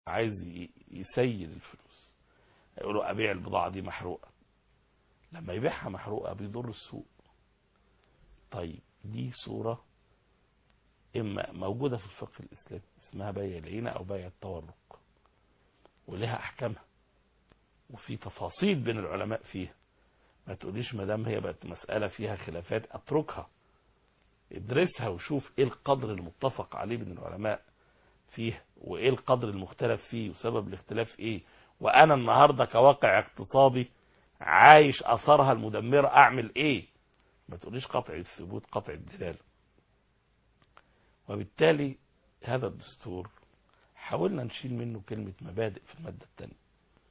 عايز ي- يسيل الفلوس يقولوا ابيع البضاعه دي محروقه لما يبيعها محروقه بيضر السوق طيب دي صوره اما موجوده في الفقه الاسلامي اسمها بيع العينه او بيع التورق ولها احكامها وفي تفاصيل بين العلماء فيها ما تقوليش ما دام هي بقت مساله فيها خلافات اتركها ادرسها وشوف ايه القدر المتفق عليه بين العلماء فيه وايه القدر المختلف فيه وسبب الاختلاف ايه وانا النهارده كواقع اقتصادي عايش اثرها المدمره اعمل ايه ما تقوليش قطع الثبوت قطع الدلاله وبالتالي هذا الدستور حاولنا نشيل منه كلمة مبادئ في المادة الثانية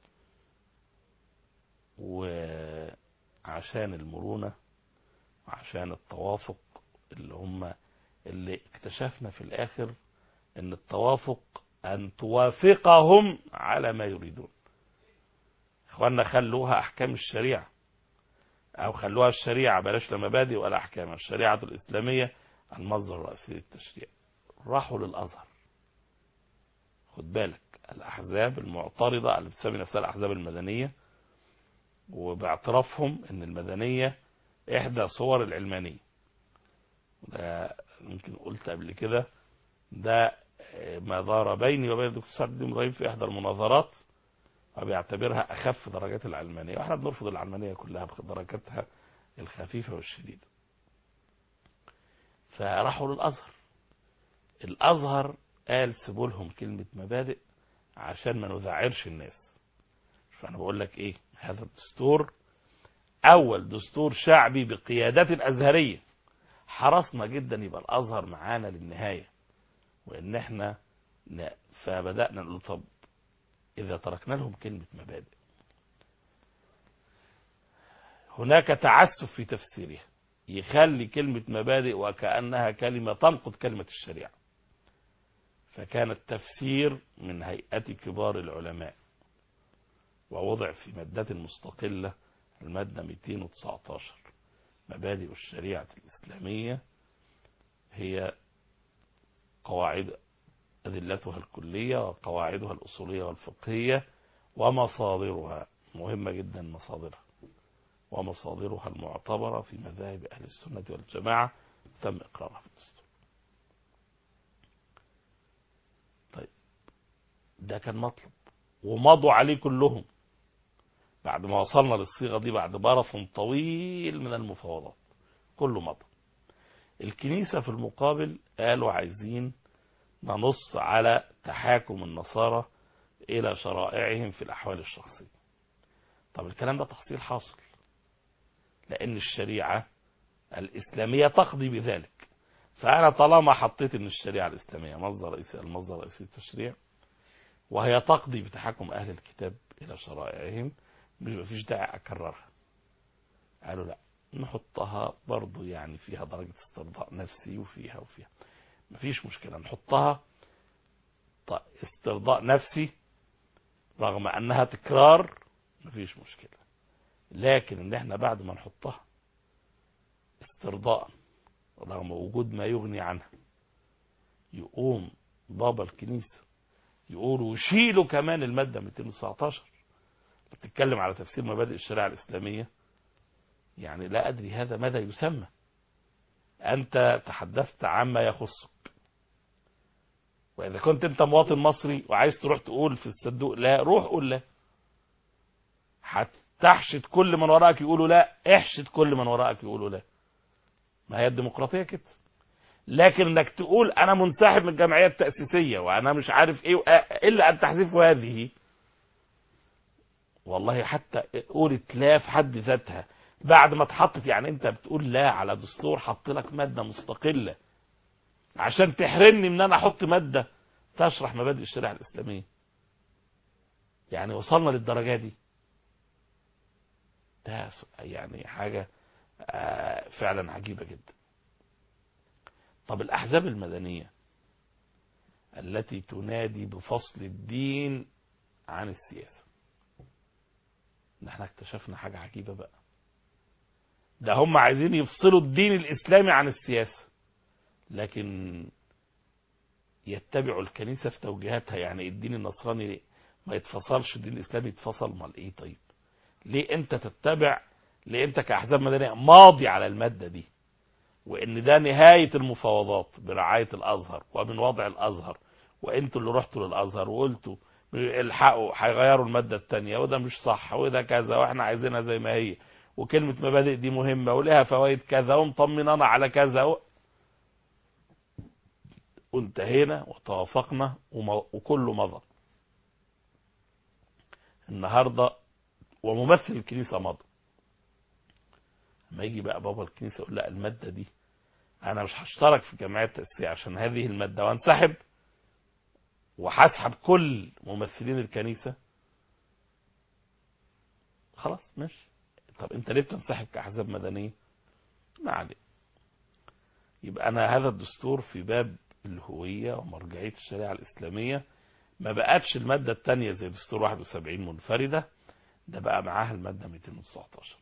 وعشان المرونة وعشان التوافق اللي هم اللي اكتشفنا في الآخر ان التوافق ان توافقهم على ما يريدون اخوانا خلوها احكام الشريعة او خلوها الشريعة بلاش لا مبادئ ولا احكام الشريعة الاسلامية المصدر الرئيسي للتشريع راحوا للازهر خد بالك الاحزاب المعترضة اللي بتسمي نفسها الاحزاب المدنية وباعترافهم ان المدنية احدى صور العلمانية ده يمكن قلت قبل كده ده ما دار بيني وبين الدكتور سعد الدين ابراهيم في احدى المناظرات وبيعتبرها اخف درجات العلمانيه واحنا بنرفض العلمانيه كلها بدرجاتها الخفيفه والشديده. فراحوا للازهر. الازهر قال سيبوا لهم كلمه مبادئ عشان ما نذعرش الناس. فانا بقول لك ايه؟ هذا الدستور اول دستور شعبي بقيادات ازهريه. حرصنا جدا يبقى الازهر معانا للنهايه. وان احنا ن... فبدانا نقول طب اذا تركنا لهم كلمه مبادئ هناك تعسف في تفسيرها يخلي كلمه مبادئ وكانها كلمه تنقض كلمه الشريعه فكان التفسير من هيئه كبار العلماء ووضع في مادة مستقلة المادة 219 مبادئ الشريعة الإسلامية هي قواعد أدلتها الكلية وقواعدها الأصولية والفقهية ومصادرها مهمة جدا مصادرها ومصادرها المعتبرة في مذاهب أهل السنة والجماعة تم إقرارها في الدستور طيب ده كان مطلب ومضوا عليه كلهم بعد ما وصلنا للصيغة دي بعد ماراثون طويل من المفاوضات كله مضى الكنيسة في المقابل قالوا عايزين ننص على تحاكم النصارى إلى شرائعهم في الأحوال الشخصية طب الكلام ده تحصيل حاصل لأن الشريعة الإسلامية تقضي بذلك فأنا طالما حطيت أن الشريعة الإسلامية مصدر رئيسي المصدر الرئيسي للتشريع وهي تقضي بتحكم أهل الكتاب إلى شرائعهم مش مفيش داعي أكررها قالوا لا نحطها برضو يعني فيها درجة استرضاء نفسي وفيها وفيها مفيش مشكلة نحطها استرضاء نفسي رغم أنها تكرار مفيش مشكلة لكن ان احنا بعد ما نحطها استرضاء رغم وجود ما يغني عنها يقوم بابا الكنيسة يقولوا وشيلوا كمان المادة 219 بتتكلم على تفسير مبادئ الشريعة الإسلامية يعني لا أدري هذا ماذا يسمى أنت تحدثت عما يخصك وإذا كنت أنت مواطن مصري وعايز تروح تقول في الصندوق لا روح قول لا هتحشد كل من وراءك يقولوا لا احشد كل من وراءك يقولوا لا ما هي الديمقراطية كده لكن انك تقول انا منسحب من الجمعية التأسيسية وانا مش عارف ايه الا ان تحذفوا هذه والله حتى قول اتلاف حد ذاتها بعد ما اتحطت يعني انت بتقول لا على دستور حط لك مادة مستقلة عشان تحرمني من ان انا احط مادة تشرح مبادئ الشريعة الاسلامية يعني وصلنا للدرجة دي ده يعني حاجة فعلا عجيبة جدا طب الأحزاب المدنية التي تنادي بفصل الدين عن السياسة احنا اكتشفنا حاجة عجيبة بقى ده هم عايزين يفصلوا الدين الإسلامي عن السياسة لكن يتبعوا الكنيسة في توجيهاتها يعني الدين النصراني ما يتفصلش الدين الإسلامي يتفصل امال إيه طيب ليه أنت تتبع ليه أنت كأحزاب مدنية ماضي على المادة دي وإن ده نهاية المفاوضات برعاية الأزهر ومن وضع الأزهر وأنتوا اللي رحتوا للأزهر وقلتوا الحقوا هيغيروا المادة التانية وده مش صح وده كذا واحنا عايزينها زي ما هي وكلمة مبادئ دي مهمة ولها فوائد كذا ومطمنانا على كذا و... وانتهينا وتوافقنا وم... وكله مضى النهاردة وممثل الكنيسة مضى لما يجي بقى بابا الكنيسة يقول لا المادة دي انا مش هشترك في جمعية تأسيس عشان هذه المادة وانسحب وهسحب كل ممثلين الكنيسة خلاص ماشي طب انت ليه بتنسحب كأحزاب مدنية ما عليه يبقى انا هذا الدستور في باب الهوية ومرجعية الشريعة الإسلامية ما بقتش المادة الثانية زي دستور 71 منفردة ده بقى معاها المادة 219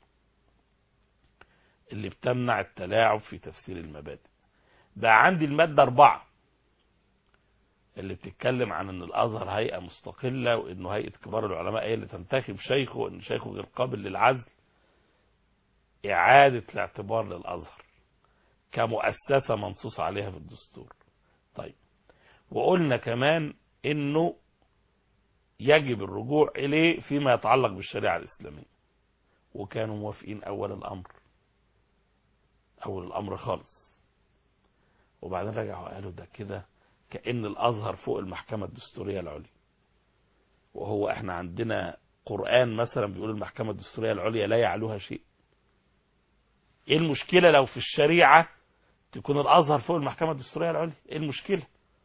اللي بتمنع التلاعب في تفسير المبادئ بقى عندي المادة أربعة اللي بتتكلم عن ان الازهر هيئه مستقله وانه هيئه كبار العلماء هي اللي تنتخب شيخه وان شيخه غير قابل للعزل اعاده الاعتبار للازهر كمؤسسه منصوص عليها في الدستور طيب وقلنا كمان انه يجب الرجوع اليه فيما يتعلق بالشريعه الاسلاميه وكانوا موافقين اول الامر اول الامر خالص وبعدين رجعوا قالوا ده كده كأن الأزهر فوق المحكمة الدستورية العليا وهو احنا عندنا قرآن مثلا بيقول المحكمة الدستورية العليا لا يعلوها شيء ايه المشكلة لو في الشريعة تكون الأزهر فوق المحكمة الدستورية العليا ايه المشكلة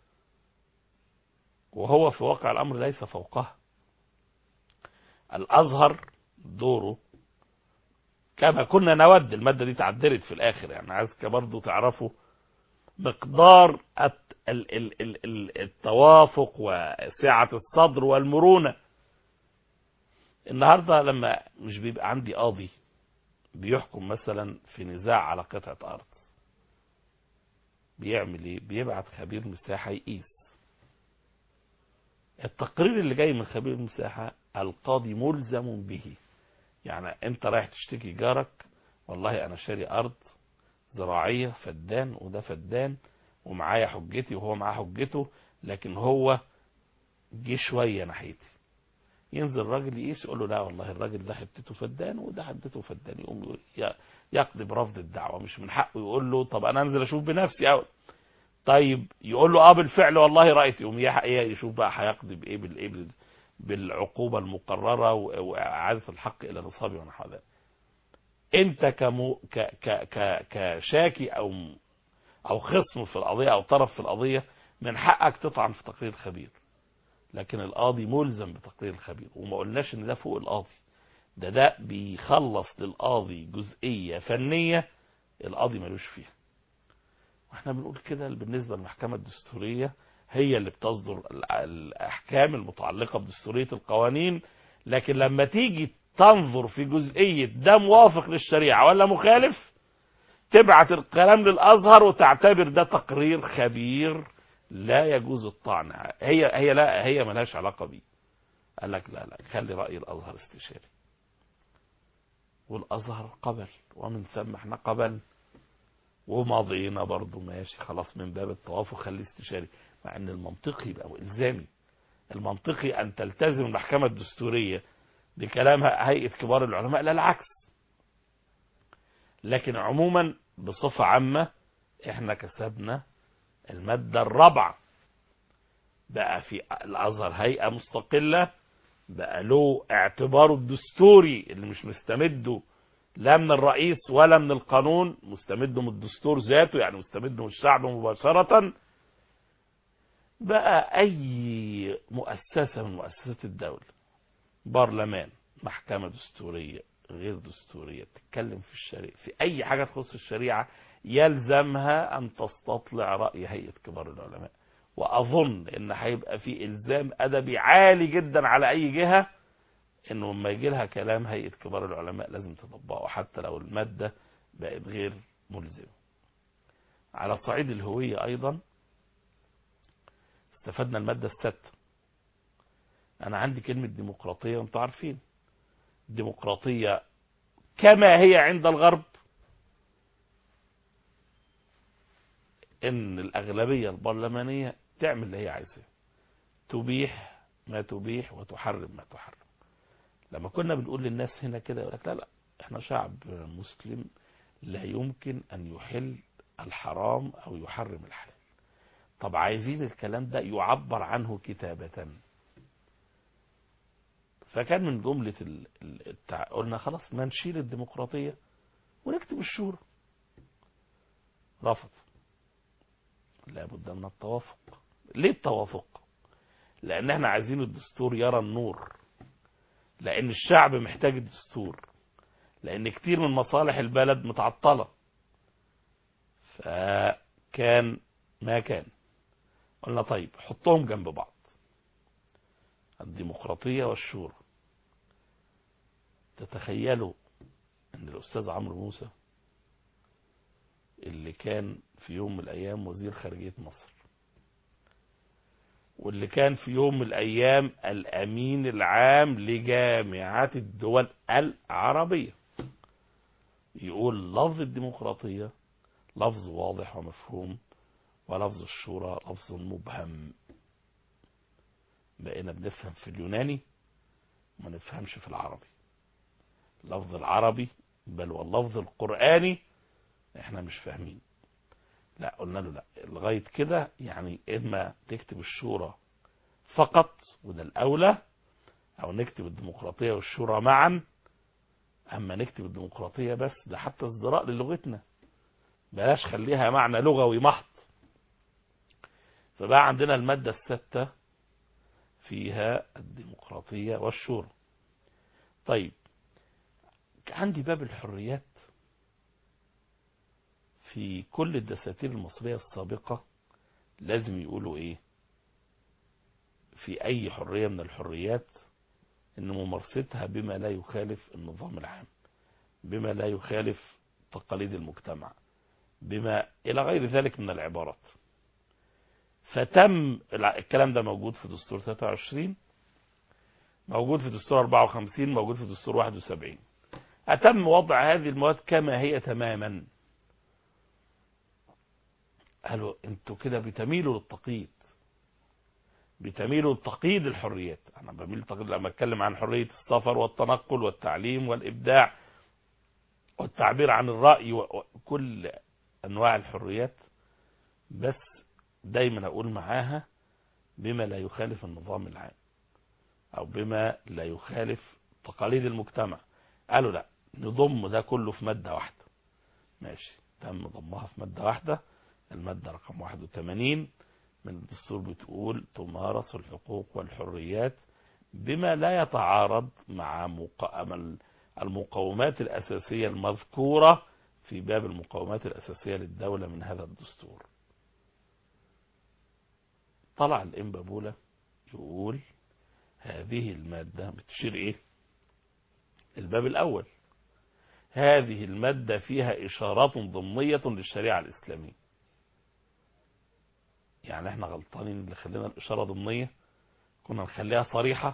وهو في واقع الأمر ليس فوقها الأزهر دوره كما كنا نود المادة دي تعدلت في الآخر يعني عايزك برضو تعرفوا مقدار التوافق وسعة الصدر والمرونة النهاردة لما مش بيبقى عندي قاضي بيحكم مثلا في نزاع على قطعة أرض بيعمل ايه بيبعت خبير مساحة يقيس التقرير اللي جاي من خبير المساحة القاضي ملزم به يعني انت رايح تشتكي جارك والله انا شاري ارض زراعية فدان وده فدان ومعايا حجتي وهو معاه حجته لكن هو جه شوية ناحيتي ينزل راجل يقيس يقول له لا والله الراجل ده حتته فدان وده حتته فدان يقوم يقضي برفض الدعوة مش من حقه يقول له طب انا انزل اشوف بنفسي أو طيب يقول له اه بالفعل والله رأيت يقوم يشوف بقى هيقضي بايه بالايه بالعقوبة المقررة واعادة الحق الى نصابه ونحو ذلك انت كمو ك ك ك كشاكي او او خصم في القضية او طرف في القضية من حقك تطعن في تقرير خبير لكن القاضي ملزم بتقرير الخبير وما قلناش ان ده فوق القاضي ده ده بيخلص للقاضي جزئية فنية القاضي ملوش فيها واحنا بنقول كده بالنسبة للمحكمة الدستورية هي اللي بتصدر الاحكام المتعلقة بدستورية القوانين لكن لما تيجي تنظر في جزئية ده موافق للشريعة ولا مخالف تبعت الكلام للأزهر وتعتبر ده تقرير خبير لا يجوز الطعن هي هي لا هي ملهاش علاقة بيه قال لك لا لا خلي رأي الأزهر استشاري والأزهر قبل ومن ثم احنا قبل وماضينا برضو ماشي خلاص من باب التوافق خليه استشاري مع ان المنطقي يبقى الزامي المنطقي ان تلتزم المحكمة الدستورية بكلام هيئة كبار العلماء لا العكس لكن عموما بصفة عامة احنا كسبنا المادة الرابعة بقى في الأزهر هيئة مستقلة بقى له اعتباره الدستوري اللي مش مستمده لا من الرئيس ولا من القانون مستمده من الدستور ذاته يعني مستمده من الشعب مباشرة بقى أي مؤسسة من مؤسسات الدولة برلمان محكمة دستورية غير دستورية تتكلم في الشريعة في أي حاجة تخص الشريعة يلزمها أن تستطلع رأي هيئة كبار العلماء وأظن إن هيبقى في إلزام أدبي عالي جدا على أي جهة إنه لما يجي لها كلام هيئة كبار العلماء لازم تطبقه حتى لو المادة بقت غير ملزمة على صعيد الهوية أيضا استفدنا المادة السادسة أنا عندي كلمة ديمقراطية وأنتوا عارفين ديمقراطية كما هي عند الغرب إن الأغلبية البرلمانية تعمل اللي هي عايزاه تبيح ما تبيح وتحرم ما تحرم لما كنا بنقول للناس هنا كده يقول لك لا لا احنا شعب مسلم لا يمكن أن يحل الحرام أو يحرم الحلال طب عايزين الكلام ده يعبر عنه كتابة فكان من جملة ال- ال- التع... قلنا خلاص ما نشيل الديمقراطية ونكتب الشورى رفض لابد من التوافق ليه التوافق لان احنا عايزين الدستور يرى النور لان الشعب محتاج الدستور لان كتير من مصالح البلد متعطلة فكان ما كان قلنا طيب حطهم جنب بعض الديمقراطية والشورى تتخيلوا ان الاستاذ عمرو موسى اللي كان في يوم من الايام وزير خارجية مصر واللي كان في يوم من الايام الامين العام لجامعات الدول العربية يقول لفظ الديمقراطية لفظ واضح ومفهوم ولفظ الشورى لفظ مبهم بقينا بنفهم في اليوناني وما نفهمش في العربي اللفظ العربي بل واللفظ القرآني احنا مش فاهمين لا قلنا له لا لغاية كده يعني اما تكتب الشورى فقط وده الاولى او نكتب الديمقراطية والشورى معا اما نكتب الديمقراطية بس ده حتى ازدراء للغتنا بلاش خليها معنى لغوي محض فبقى عندنا المادة الستة فيها الديمقراطية والشورى طيب عندي باب الحريات في كل الدساتير المصرية السابقة لازم يقولوا ايه في اي حرية من الحريات ان ممارستها بما لا يخالف النظام العام بما لا يخالف تقاليد المجتمع بما الى غير ذلك من العبارات فتم الكلام ده موجود في دستور 23 موجود في دستور 54 موجود في دستور 71 أتم وضع هذه المواد كما هي تماما قالوا انتوا كده بتميلوا للتقييد بتميلوا لتقييد الحريات انا بميل للتقييد لما اتكلم عن حرية السفر والتنقل والتعليم والابداع والتعبير عن الرأي وكل انواع الحريات بس دايما اقول معاها بما لا يخالف النظام العام او بما لا يخالف تقاليد المجتمع قالوا لا نضم ده كله في مادة واحدة ماشي تم ضمها في مادة واحدة المادة رقم 81 من الدستور بتقول تمارس الحقوق والحريات بما لا يتعارض مع المقومات الأساسية المذكورة في باب المقومات الأساسية للدولة من هذا الدستور طلع الإنبابولة يقول هذه المادة بتشير إيه الباب الأول هذه المادة فيها إشارات ضمنية للشريعة الإسلامية يعني احنا غلطانين اللي خلينا الإشارة ضمنية كنا نخليها صريحة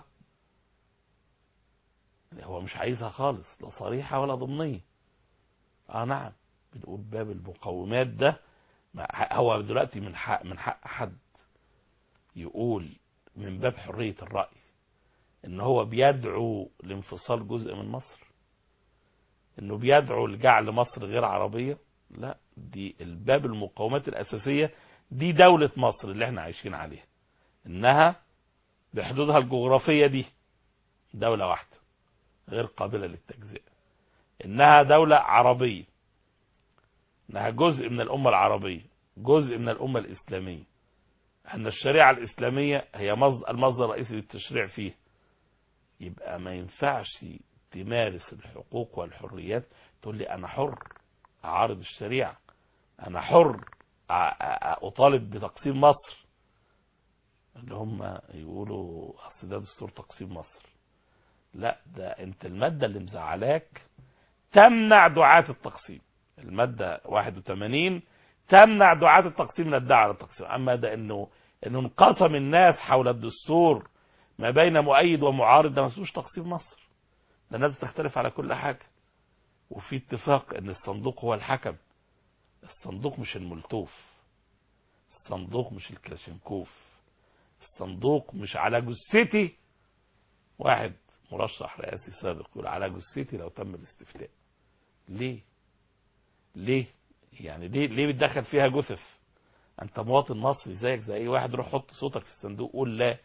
هو مش عايزها خالص لا صريحة ولا ضمنية اه نعم بنقول باب المقومات ده هو دلوقتي من حق من حق حد يقول من باب حرية الرأي ان هو بيدعو لانفصال جزء من مصر انه بيدعو لجعل مصر غير عربية لا دي الباب المقومات الاساسية دي دولة مصر اللي احنا عايشين عليها انها بحدودها الجغرافية دي دولة واحدة غير قابلة للتجزئة انها دولة عربية انها جزء من الامة العربية جزء من الامة الاسلامية ان الشريعة الاسلامية هي المصدر الرئيسي للتشريع فيه يبقى ما ينفعش تمارس الحقوق والحريات تقول لي انا حر اعارض الشريعة انا حر اطالب بتقسيم مصر اللي هم يقولوا اصل ده دستور تقسيم مصر لا ده انت المادة اللي مزعلاك تمنع دعاة التقسيم المادة 81 تمنع دعاة التقسيم من الدعوة على التقسيم اما ده انه انه انقسم الناس حول الدستور ما بين مؤيد ومعارض ده ما اسموش تقسيم مصر ده الناس تختلف على كل حاجة وفي اتفاق ان الصندوق هو الحكم الصندوق مش الملتوف الصندوق مش الكلاشينكوف الصندوق مش على جثتي واحد مرشح رئاسي سابق يقول على جثتي لو تم الاستفتاء ليه ليه يعني ليه ليه بتدخل فيها جثث انت مواطن مصري زيك زي اي واحد روح حط صوتك في الصندوق قول لا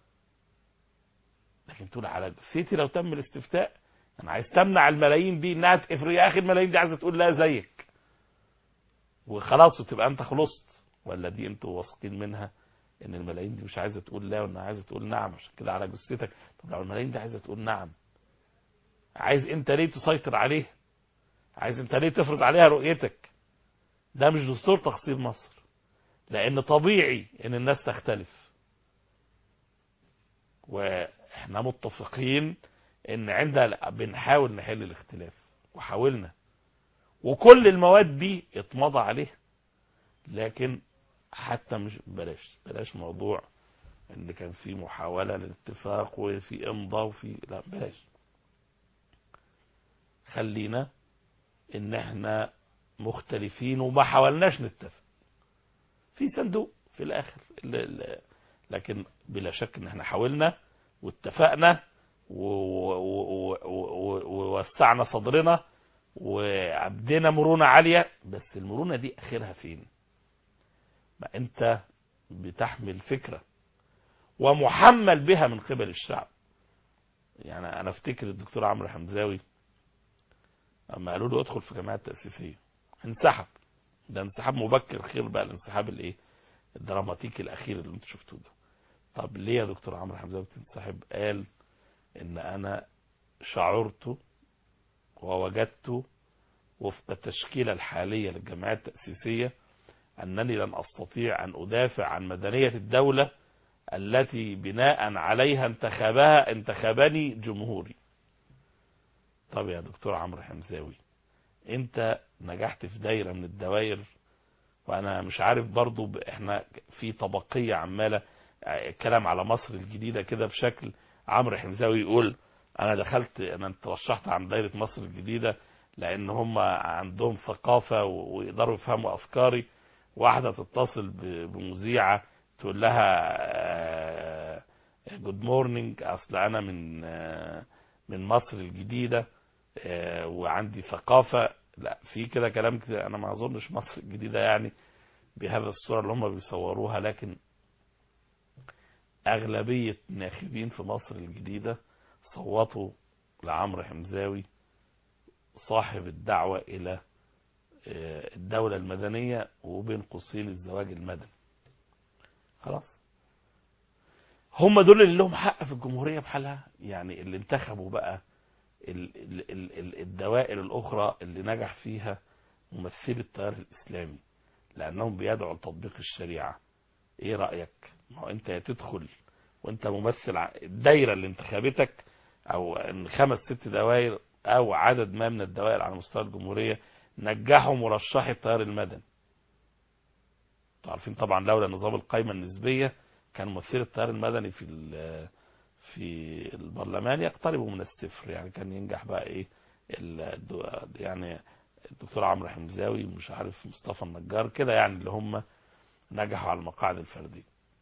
لكن تقول على جثتي لو تم الاستفتاء انا عايز تمنع الملايين دي انها تقفل يا اخي الملايين دي عايزه تقول لا زيك وخلاص وتبقى انت خلصت ولا دي انتوا واثقين منها ان الملايين دي مش عايزه تقول لا وانها عايزه تقول نعم عشان كده على جثتك طب لو الملايين دي عايزه تقول نعم عايز انت ليه تسيطر عليها عايز انت ليه تفرض عليها رؤيتك ده مش دستور تقسيم مصر لان طبيعي ان الناس تختلف واحنا متفقين ان عندنا بنحاول نحل الاختلاف وحاولنا وكل المواد دي اتمضى عليها لكن حتى مش بلاش بلاش موضوع ان كان في محاولة للاتفاق وفي امضاء وفي لا بلاش خلينا ان احنا مختلفين وما حاولناش نتفق في صندوق في الاخر ال- ال- لكن بلا شك ان احنا حاولنا واتفقنا و- و- و- و- ووسعنا صدرنا وعبدنا مرونة عالية بس المرونة دي اخرها فين ما انت بتحمل فكرة ومحمل بها من قبل الشعب يعني انا افتكر الدكتور عمرو حمزاوي اما قالوا له ادخل في جماعة تأسيسية انسحب ده انسحاب مبكر خير بقى الانسحاب الايه الدراماتيكي الاخير اللي انتوا شفتوه ده طب ليه يا دكتور عمرو حمزاوي تنسحب قال ان انا شعرت ووجدت وفق التشكيلة الحالية للجمعية التأسيسية أنني لن أستطيع أن أدافع عن مدنية الدولة التي بناء عليها انتخبها انتخبني جمهوري طب يا دكتور عمرو حمزاوي انت نجحت في دايرة من الدوائر وانا مش عارف برضو ب- احنا في طبقية عمالة اه، كلام على مصر الجديدة كده بشكل عمرو حمزاوي يقول انا دخلت انا ترشحت عن دايرة مصر الجديدة لان هم عندهم ثقافة و- ويقدروا يفهموا افكاري واحدة تتصل ب- بمذيعة تقول لها جود مورنينج اصل انا من آه، من مصر الجديدة آه، وعندي ثقافة لا في كده كلام كده انا ما اظنش مصر الجديدة يعني بهذا الصورة اللي هم بيصوروها لكن اغلبية الناخبين في مصر الجديدة صوتوا لعمرو حمزاوي صاحب الدعوة الى آه، الدولة المدنية وبين قوسين الزواج المدني خلاص هم دول اللي لهم حق في الجمهورية بحالها يعني اللي انتخبوا بقى ال- ال- ال- ال- الدوائر الأخرى اللي نجح فيها ممثلي التيار الإسلامي لأنهم بيدعوا لتطبيق الشريعة إيه رأيك؟ ما هو أنت يا تدخل وأنت ممثل ع- الدايرة اللي انتخبتك أو إن خمس ست دوائر أو عدد ما من الدوائر على مستوى الجمهورية نجحوا مرشحي التيار المدني انتوا عارفين طبعا لولا نظام القائمة النسبية كان ممثل التيار المدني في ال- في البرلمان يقتربوا من الصفر يعني كان ينجح بقى ايه الدو- يعني الدكتور عمرو حمزاوي مش عارف مصطفى النجار كده يعني اللي هم نجحوا على المقاعد الفردية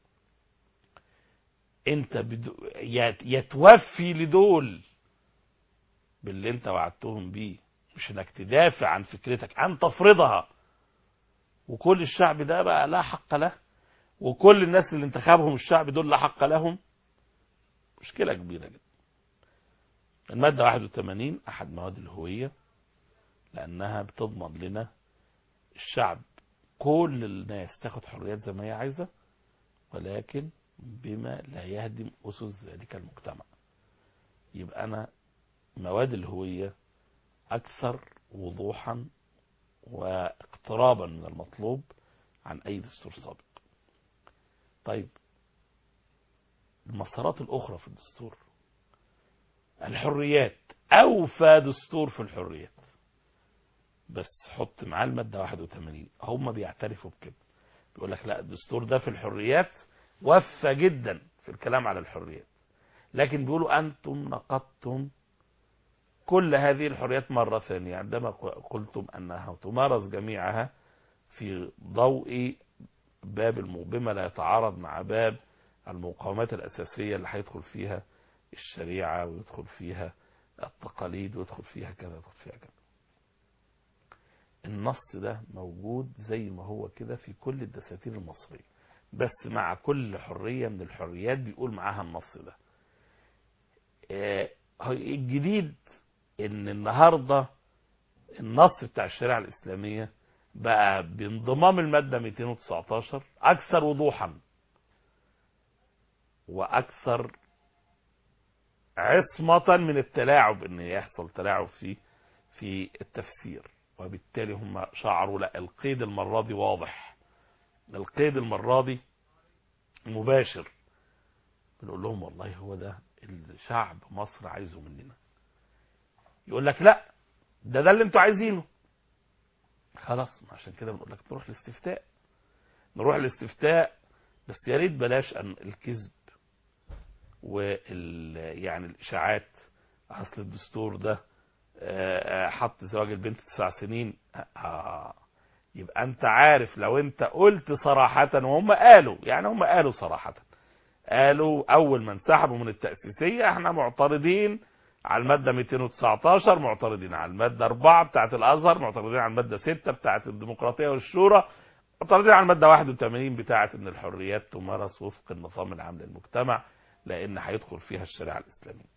انت بدو يت- يتوفي لدول باللي انت وعدتهم بيه مش انك تدافع عن فكرتك ان تفرضها وكل الشعب ده بقى لا حق له وكل الناس اللي انتخبهم الشعب دول لا حق لهم مشكلة كبيرة جدا المادة 81 أحد مواد الهوية لأنها بتضمن لنا الشعب كل الناس تاخد حريات زي ما هي عايزة ولكن بما لا يهدم أسس ذلك المجتمع يبقى أنا مواد الهوية أكثر وضوحا واقترابا من المطلوب عن أي دستور سابق طيب المسارات الأخرى في الدستور الحريات أوفى دستور في الحريات بس حط معاه المادة 81 هم بيعترفوا بكده بيقول لك لا الدستور ده في الحريات وفى جدا في الكلام على الحريات لكن بيقولوا أنتم نقضتم كل هذه الحريات مرة ثانية عندما قلتم أنها تمارس جميعها في ضوء باب الم- بما لا يتعارض مع باب المقاومات الأساسية اللي هيدخل فيها الشريعة ويدخل فيها التقاليد ويدخل فيها كذا ويدخل فيها كذا النص ده موجود زي ما هو كده في كل الدساتير المصرية بس مع كل حرية من الحريات بيقول معاها النص ده آه، الجديد ان النهاردة النص بتاع الشريعة الإسلامية بقى بانضمام المادة 219 أكثر وضوحا وأكثر عصمة من التلاعب ان يحصل تلاعب في في التفسير وبالتالي هم شعروا لا القيد المرة دي واضح القيد المرة دي مباشر بنقول لهم والله هو ده الشعب مصر عايزه مننا يقول لك لا ده ده اللي انتوا عايزينه خلاص ما عشان كده بنقول لك نروح الاستفتاء نروح الاستفتاء بس يا ريت بلاش ان الكذب وال يعني الاشاعات اصل الدستور ده آه، آه، حط زواج البنت تسع سنين آه. يبقى انت عارف لو انت قلت صراحة وهم قالوا يعني هم قالوا صراحة قالوا اول ما انسحبوا من التأسيسية احنا معترضين على المادة 219 معترضين على المادة 4 بتاعة الازهر معترضين على المادة 6 بتاعة الديمقراطية والشورى معترضين على المادة 81 بتاعة ان الحريات تمارس وفق النظام العام للمجتمع لان هيدخل فيها الشريعة الاسلامية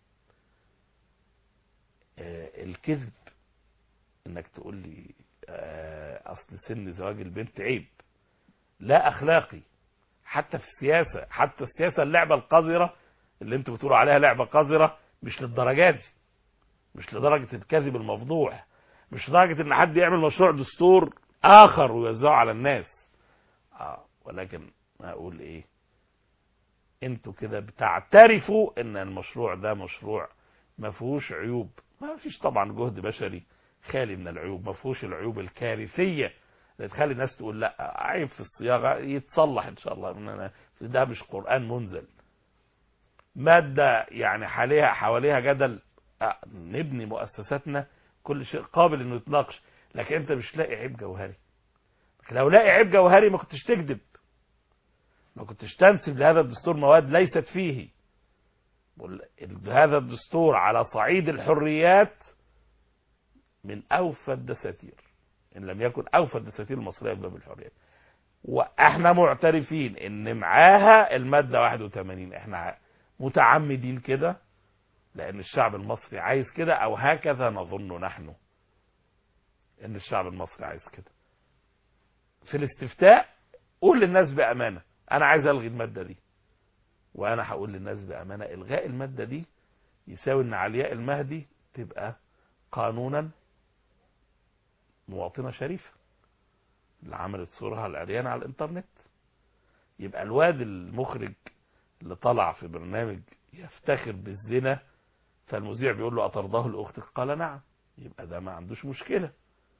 آه، الكذب انك تقول لي آه، اصل سن زواج البنت عيب لا اخلاقي حتى في السياسة حتى السياسة اللعبة القذرة اللي انتوا بتقولوا عليها لعبة قذرة مش للدرجات دي مش لدرجة الكذب المفضوح مش لدرجة ان حد يعمل مشروع دستور اخر ويوزعه على الناس اه ولكن اقول ايه انتوا كده بتعترفوا ان المشروع ده مشروع ما فيهوش عيوب ما فيش طبعا جهد بشري خالي من العيوب ما فيهوش العيوب الكارثيه اللي تخلي الناس تقول لا عيب في الصياغه يتصلح ان شاء الله إن أنا- ده مش قران منزل ماده يعني حواليها حواليها جدل آه، نبني مؤسساتنا كل شيء قابل انه يتناقش لكن انت مش لاقي عيب جوهري لكن لو لاقي عيب جوهري ما كنتش تكذب ما كنتش تنسب لهذا الدستور مواد ليست فيه وال- هذا الدستور على صعيد الحريات من اوفى الدساتير ان لم يكن اوفى الدساتير المصريه بباب الحريات واحنا معترفين ان معاها الماده 81 احنا متعمدين كده لان الشعب المصري عايز كده او هكذا نظن نحن ان الشعب المصري عايز كده في الاستفتاء قول للناس بامانه انا عايز الغي الماده دي وانا هقول للناس بامانه الغاء الماده دي يساوي ان علياء المهدي تبقى قانونا مواطنه شريفه اللي عملت صورها العريانه على الانترنت يبقى الواد المخرج اللي طلع في برنامج يفتخر بالزنا فالمذيع بيقول له أترضاه لأختك قال نعم يبقى ده ما عندوش مشكلة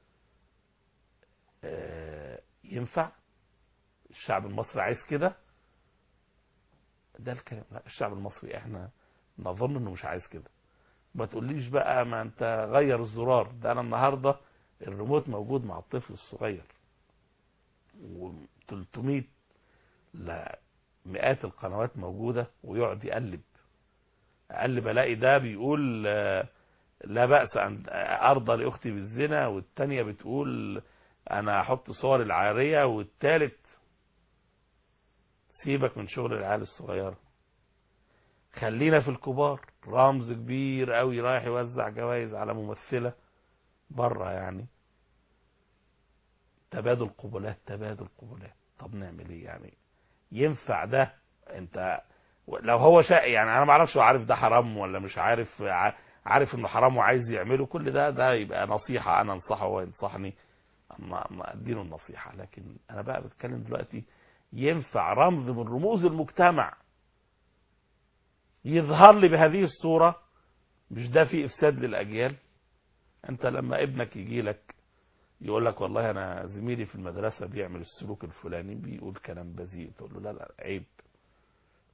آه، ينفع الشعب المصري عايز كده ده الكلام لا الشعب المصري احنا نظن انه مش عايز كده ما تقوليش بقى ما انت غير الزرار ده انا النهارده الريموت موجود مع الطفل الصغير و300 لا مئات القنوات موجودة ويقعد يقلب اقلب الاقي ده بيقول آه، لا بأس أن أرضى لأختي بالزنا والتانية بتقول أنا أحط صور العارية والتالت سيبك من شغل العيال الصغيرة خلينا في الكبار رمز كبير قوي رايح يوزع جوائز على ممثلة بره يعني تبادل قبلات تبادل قبلات طب نعمل ايه يعني ينفع ده انت لو هو شا يعني انا ما اعرفش هو عارف ده حرام ولا مش عارف ع- عارف انه حرام وعايز يعمله كل ده ده يبقى نصيحة انا انصحه وهو ينصحني اما اما اديله النصيحة لكن انا بقى بتكلم دلوقتي ينفع رمز من رموز المجتمع يظهر لي بهذه الصورة مش ده فيه افساد للاجيال انت لما ابنك يجي لك يقول لك والله انا زميلي في المدرسة بيعمل السلوك الفلاني بيقول كلام بذيء تقول له لا لا عيب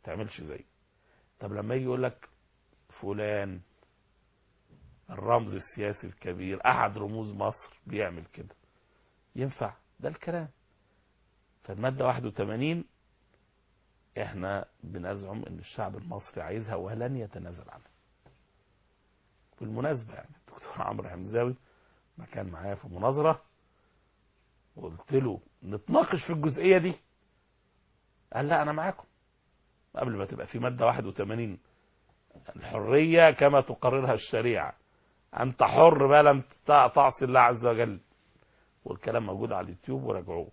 تعملش زيه طب لما يجي يقول لك فلان الرمز السياسي الكبير احد رموز مصر بيعمل كده ينفع ده الكلام فالمادة 81 احنا بنزعم ان الشعب المصري عايزها ولن يتنازل عنها بالمناسبة يعني الدكتور عمرو حمزاوي ما كان معايا في مناظرة وقلت له نتناقش في الجزئية دي قال لا انا معاكم قبل ما تبقى في مادة 81 الحرية كما تقررها الشريعة أنت حر ما لم تعصي الله عز وجل والكلام موجود على اليوتيوب وراجعوه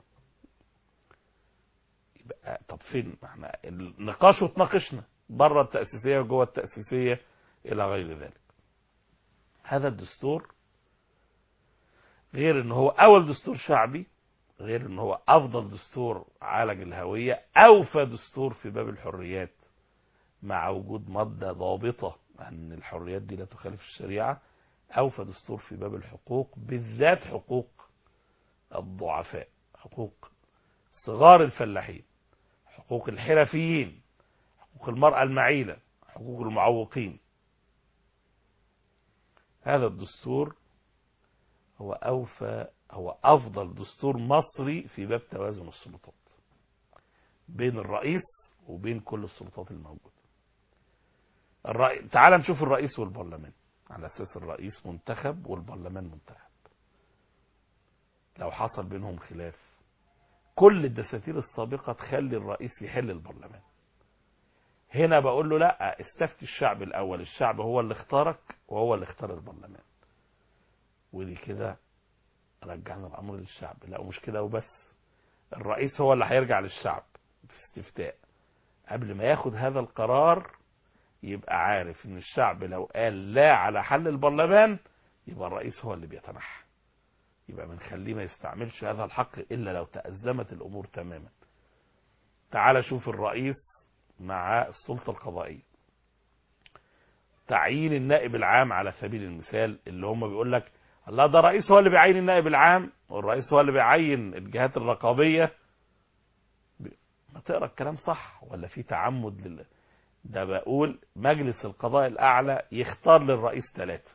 يبقى طب فين احنا النقاش وتناقشنا بره التأسيسية وجوه التأسيسية إلى غير ذلك هذا الدستور غير ان هو اول دستور شعبي غير ان هو افضل دستور عالج الهوية اوفى دستور في باب الحريات مع وجود مادة ضابطة ان الحريات دي لا تخالف الشريعة اوفى دستور في باب الحقوق بالذات حقوق الضعفاء حقوق صغار الفلاحين حقوق الحرفيين حقوق المرأة المعيلة حقوق المعوقين هذا الدستور هو أوفى هو أفضل دستور مصري في باب توازن السلطات بين الرئيس وبين كل السلطات الموجودة الرئي... تعال نشوف الرئيس والبرلمان على أساس الرئيس منتخب والبرلمان منتخب لو حصل بينهم خلاف كل الدساتير السابقة تخلي الرئيس يحل البرلمان هنا بقول له لا استفتي الشعب الأول الشعب هو اللي اختارك وهو اللي اختار البرلمان ودي كده رجعنا الأمر للشعب لا ومش كده وبس الرئيس هو اللي هيرجع للشعب في استفتاء قبل ما ياخد هذا القرار يبقى عارف ان الشعب لو قال لا على حل البرلمان يبقى الرئيس هو اللي بيتنحى يبقى بنخليه ما يستعملش هذا الحق الا لو تأزمت الامور تماما تعال شوف الرئيس مع السلطة القضائية تعيين النائب العام على سبيل المثال اللي هم بيقول لك الله ده الرئيس هو اللي بيعين النائب العام والرئيس هو اللي بيعين الجهات الرقابية ما تقرا الكلام صح ولا في تعمد لل... ده بقول مجلس القضاء الأعلى يختار للرئيس ثلاثة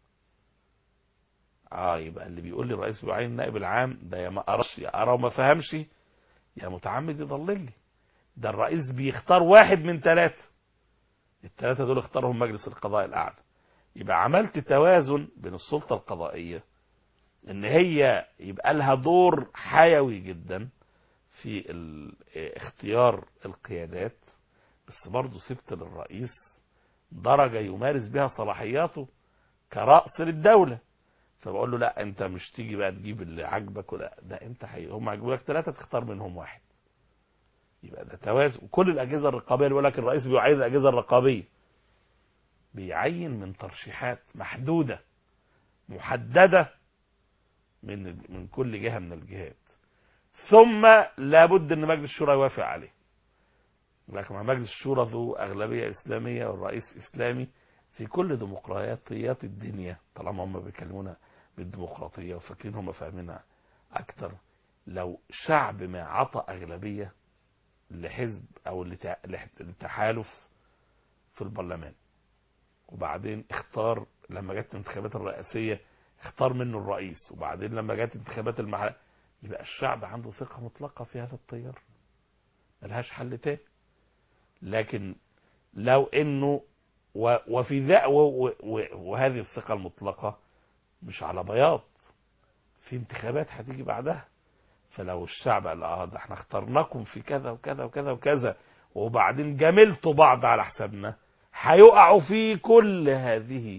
اه يبقى اللي بيقول لي الرئيس بيعين النائب العام ده يا ما قراش يا قرا وما فهمش يا متعمد يضلل لي ده الرئيس بيختار واحد من ثلاثة الثلاثة دول اختارهم مجلس القضاء الأعلى يبقى عملت توازن بين السلطة القضائية ان هي يبقى لها دور حيوي جدا في اختيار القيادات بس برضه سبت للرئيس درجة يمارس بها صلاحياته كرأس للدولة فبقول له لا انت مش تيجي بقى تجيب اللي عاجبك ولا ده انت حي... هم عجبوك ثلاثة تختار منهم واحد يبقى ده توازن وكل الأجهزة الرقابية اللي بيقول لك الرئيس بيعين الأجهزة الرقابية بيعين من ترشيحات محدودة محددة من من كل جهة من الجهات ثم لابد ان مجلس الشورى يوافق عليه لكن مع مجلس الشورى ذو أغلبية إسلامية والرئيس إسلامي في كل ديمقراطيات الدنيا طالما هم بيكلمونا بالديمقراطية وفاكرين هم فاهمينها أكتر لو شعب ما عطى أغلبية لحزب أو لتحالف في البرلمان وبعدين اختار لما جت الانتخابات الرئاسية اختار منه الرئيس وبعدين لما جت انتخابات المحل يبقى الشعب عنده ثقة مطلقة في هذا التيار ملهاش حل تاني لكن لو انه وفي ذا وهذه الثقة المطلقة مش على بياض في انتخابات هتيجي بعدها فلو الشعب قال اه ده احنا اخترناكم في كذا وكذا وكذا وكذا وبعدين جاملتوا بعض على حسابنا هيقعوا في كل هذه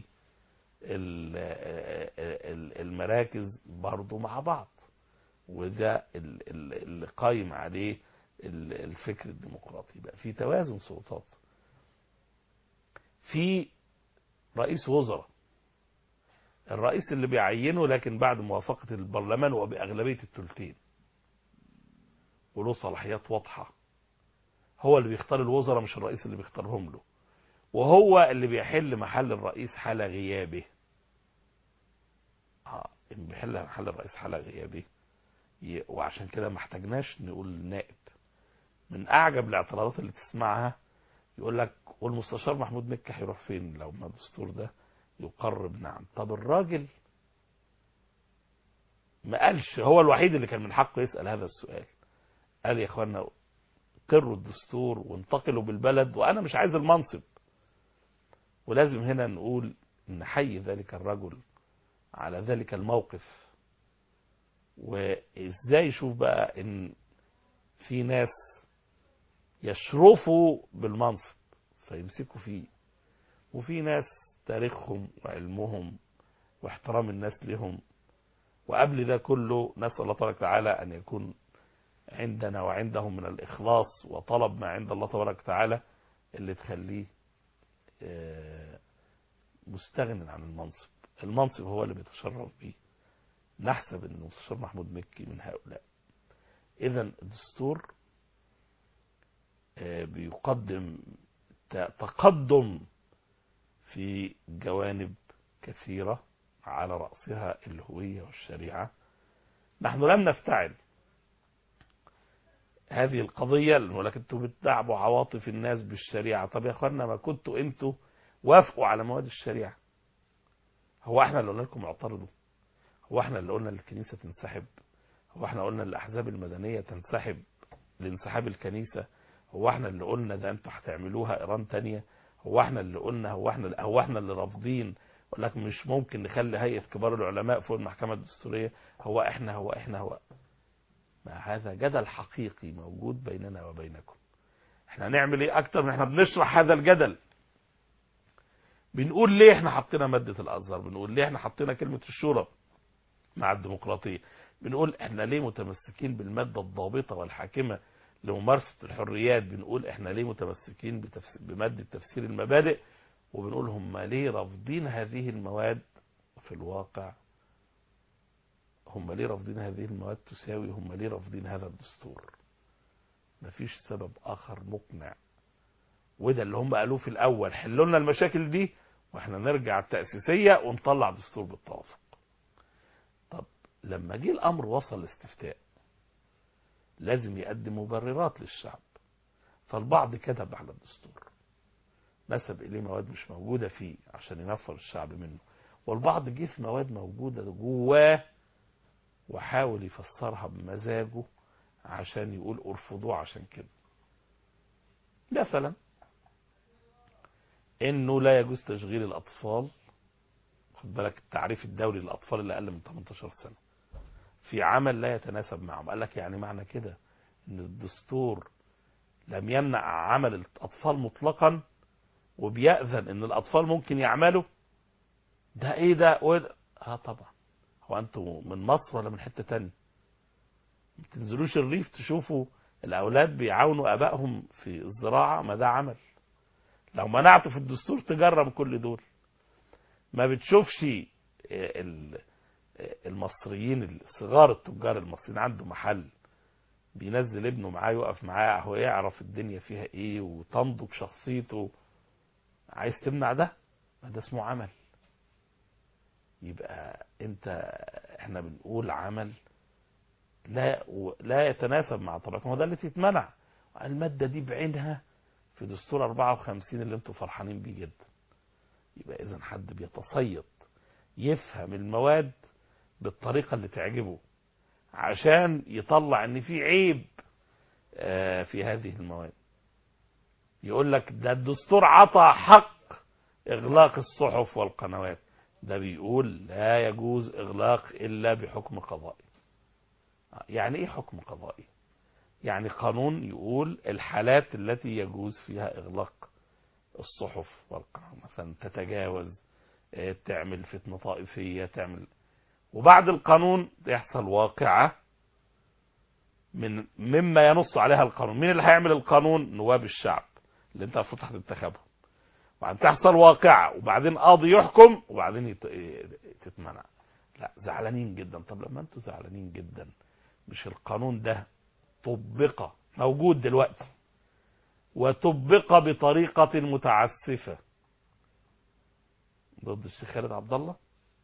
المراكز برضو مع بعض وده اللي قايم عليه الفكر الديمقراطي بقى في توازن سلطات في رئيس وزراء الرئيس اللي بيعينه لكن بعد موافقة البرلمان وبأغلبية الثلثين وله صلاحيات واضحة هو اللي بيختار الوزراء مش الرئيس اللي بيختارهم له وهو اللي بيحل محل الرئيس حال غيابه اه بيحل محل الرئيس حال غيابه وعشان كده ما احتاجناش نقول نائب من اعجب الاعتراضات اللي تسمعها يقول لك والمستشار محمود مكي هيروح فين لو ما الدستور ده يقرب نعم طب الراجل ما قالش هو الوحيد اللي كان من حقه يسأل هذا السؤال قال يا اخوانا قروا الدستور وانتقلوا بالبلد وانا مش عايز المنصب ولازم هنا نقول نحيي ذلك الرجل على ذلك الموقف وازاي يشوف بقى ان في ناس يشرفوا بالمنصب فيمسكوا فيه وفي ناس تاريخهم وعلمهم واحترام الناس لهم وقبل ده كله نسأل الله تبارك وتعالى أن يكون عندنا وعندهم من الإخلاص وطلب ما عند الله تبارك وتعالى اللي تخليه آه، مستغن عن المنصب المنصب هو اللي بيتشرف به نحسب أن المستشار محمود مكي من هؤلاء إذا الدستور آه، بيقدم ت- تقدم في جوانب كثيرة على رأسها الهوية والشريعة نحن لم نفتعل هذه القضية لأنه لك انتوا بتدعبوا عواطف الناس بالشريعة طب يا اخوانا ما كنتوا انتوا وافقوا على مواد الشريعة هو احنا اللي قلنا لكم اعترضوا هو احنا اللي قلنا الكنيسة تنسحب هو احنا قلنا الأحزاب المدنية تنسحب لانسحاب الكنيسة هو احنا اللي قلنا ده انتوا هتعملوها ايران تانية هو احنا اللي قلنا هو احنا هو احنا اللي رافضين يقول لك مش ممكن نخلي هيئة كبار العلماء فوق المحكمة الدستورية هو احنا هو احنا هو ما هذا جدل حقيقي موجود بيننا وبينكم احنا نعمل ايه اكتر من احنا بنشرح هذا الجدل بنقول ليه احنا حطينا مادة الازهر بنقول ليه احنا حطينا كلمة الشورى مع الديمقراطية بنقول احنا ليه متمسكين بالمادة الضابطة والحاكمة لممارسة الحريات بنقول احنا ليه متمسكين بتفس... بمادة تفسير المبادئ وبنقول هم ليه رافضين هذه المواد في الواقع هم ليه رافضين هذه المواد تساوي هم ليه رافضين هذا الدستور مفيش سبب اخر مقنع وده اللي هم قالوه في الاول حلوا لنا المشاكل دي واحنا نرجع التأسيسية ونطلع دستور بالتوافق طب لما جه الامر وصل لاستفتاء لازم يقدم مبررات للشعب فالبعض كتب على الدستور نسب إليه مواد مش موجودة فيه عشان ينفر الشعب منه والبعض جه في مواد موجودة جواه وحاول يفسرها بمزاجه عشان يقول ارفضوه عشان كده مثلا انه لا يجوز تشغيل الاطفال خد بالك التعريف الدولي للاطفال اللي اقل من 18 سنه في عمل لا يتناسب معهم قال لك يعني معنى كده ان الدستور لم يمنع عمل الاطفال مطلقا وبيأذن ان الاطفال ممكن يعملوا ده ايه ده وده اه طبعا هو انتوا من مصر ولا من حتة تانية ما تنزلوش الريف تشوفوا الاولاد بيعاونوا ابائهم في الزراعة ما ده عمل لو منعته في الدستور تجرم كل دول ما بتشوفش ال- المصريين صغار التجار المصريين عنده محل بينزل ابنه معاه يقف معاه هو يعرف الدنيا فيها ايه وتنضج شخصيته عايز تمنع ده ما ده اسمه عمل يبقى انت احنا بنقول عمل لا لا يتناسب مع طبيعته ما ده اللي تتمنع المادة دي بعينها في دستور 54 اللي انتوا فرحانين بيه جدا يبقى اذا حد بيتصيد يفهم المواد بالطريقة اللي تعجبه عشان يطلع ان في عيب آه، في هذه المواد يقول لك ده الدستور عطى حق اغلاق الصحف والقنوات ده بيقول لا يجوز اغلاق الا بحكم قضائي يعني ايه حكم قضائي يعني قانون يقول الحالات التي يجوز فيها اغلاق الصحف والقنوات مثلا تتجاوز آه، تعمل فتنة طائفية تعمل وبعد القانون يحصل واقعة من مما ينص عليها القانون مين اللي هيعمل القانون نواب الشعب اللي انت المفروض هتنتخبهم وبعدين تحصل واقعة وبعدين قاضي يحكم وبعدين يت... تتمنع لا زعلانين جدا طب لما انتوا زعلانين جدا مش القانون ده طبق موجود دلوقتي وطبق بطريقة متعسفة ضد الشيخ خالد عبد الله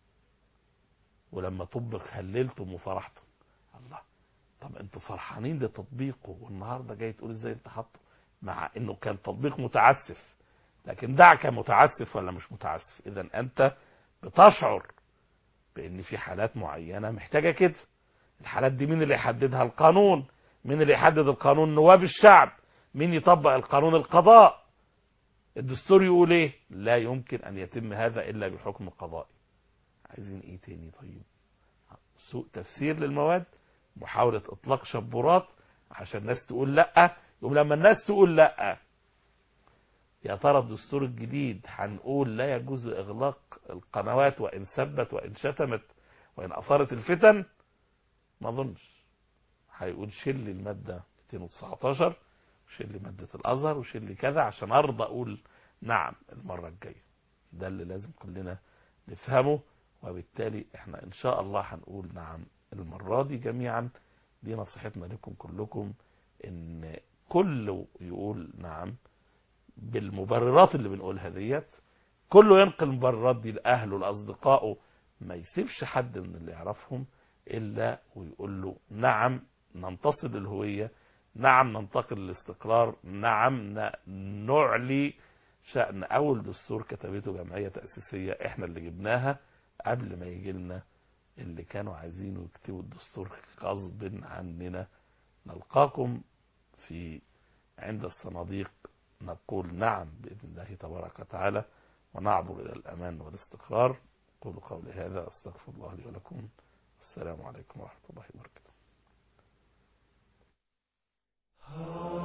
ولما طبق هللتم وفرحتم الله طب انتوا فرحانين لتطبيقه والنهارده جاي تقول ازاي انت حاطه مع انه كان تطبيق متعسف لكن دعك متعسف ولا مش متعسف اذا انت بتشعر بان في حالات معينه محتاجه كده الحالات دي مين اللي يحددها القانون مين اللي يحدد القانون نواب الشعب مين يطبق القانون القضاء الدستور يقول ايه لا يمكن ان يتم هذا الا بحكم قضائي عايزين ايه تاني طيب سوء تفسير للمواد محاولة اطلاق شبورات عشان الناس تقول لا يوم لما الناس تقول لا يا ترى الدستور الجديد هنقول لا يجوز اغلاق القنوات وان سبت وان شتمت وان اثارت الفتن ما اظنش هيقول شيل لي الماده 219 وشيل لي ماده الازهر وشيل لي كذا عشان ارضى اقول نعم المره الجايه ده اللي لازم كلنا نفهمه وبالتالي احنا ان شاء الله هنقول نعم المره دي جميعا دي نصيحتنا لكم كلكم ان كله يقول نعم بالمبررات اللي بنقولها ديت كله ينقل المبررات دي لاهله لاصدقائه ما يسيبش حد من اللي يعرفهم الا ويقول له نعم ننتصر للهويه نعم ننتقل للاستقرار نعم نعلي شأن أول دستور كتبته جمعية تأسيسية إحنا اللي جبناها قبل ما يجي لنا اللي كانوا عايزينه يكتبوا الدستور غصب عننا نلقاكم في عند الصناديق نقول نعم بإذن الله تبارك وتعالى ونعبر إلى الأمان والاستقرار قولوا قولي هذا أستغفر الله لي ولكم السلام عليكم ورحمة الله وبركاته